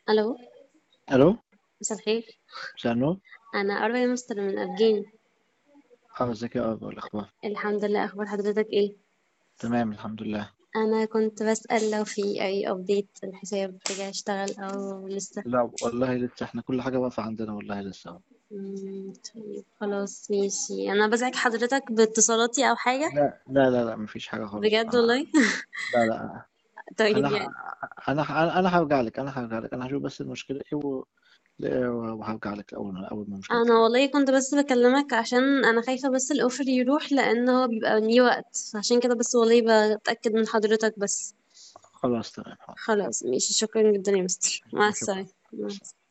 الو الو مساء الخير مساء النور انا اروى يا مستر من افجين اه ازيك يا ابو الاخبار الحمد لله اخبار حضرتك ايه تمام الحمد لله انا كنت بسأل لو في اي ابديت الحساب رجع يشتغل او لسه لا والله لسه احنا كل حاجه واقفه عندنا والله لسه مم، طيب خلاص ماشي انا بزعج حضرتك باتصالاتي او حاجة لا لا لا لا مفيش حاجه خالص بجد انا والله لا لا طيب انا يعني ح- انا ح- انا هرجع لك انا هرجع لك انا هشوف بس المشكله ايه و- وهرجع لك اول ما اول ما المشكله انا تحل والله كنت بس بكلمك عشان انا خايفة بس الاوفر يروح لان هو بيبقى ليه وقت عشان كده بس والله بتأكد من حضرتك بس خلاص تمام حاضر خلاص ماشي شكرا جدا يا مستر مع شكرا السلامة مع السلامة